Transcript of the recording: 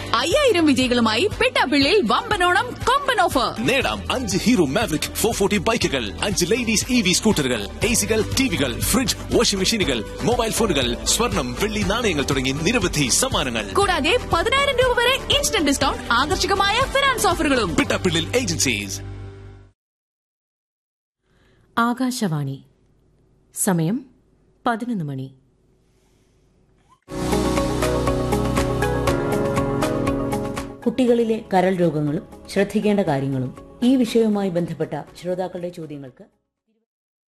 അയ്യായിരം വിജയികളുമായി പെട്ടാപ്പിള്ളിയിൽ വമ്പനോണം കൊമ്പൻ ഓഫർ നേടാം അഞ്ച് ഹീറോ മാവറിക് ഫോർ ഫോർട്ടി ബൈക്കുകൾ അഞ്ച് ലേഡീസ് ഇ വി സ്കൂട്ടറുകൾ എ സികൾ ടിവികൾ ഫ്രിഡ്ജ് വാഷിംഗ് മെഷീനുകൾ മൊബൈൽ ഫോണുകൾ സ്വർണം വെള്ളി നാണയങ്ങൾ തുടങ്ങി നിരവധി സമ്മാനങ്ങൾ കൂടാതെ പതിനായിരം രൂപ വരെ ഇൻസ്റ്റന്റ് ഡിസ്കൗണ്ട് ആകർഷകമായ ഫിനാൻസ് ഓഫറുകളും പിട്ടാപ്പിള്ളിൽ ഏജൻസീസ് ആകാശവാണി സമയം പതിനൊന്ന് മണി കുട്ടികളിലെ കരൾ രോഗങ്ങളും ശ്രദ്ധിക്കേണ്ട കാര്യങ്ങളും ഈ വിഷയവുമായി ബന്ധപ്പെട്ട ശ്രോതാക്കളുടെ ചോദ്യങ്ങൾക്ക്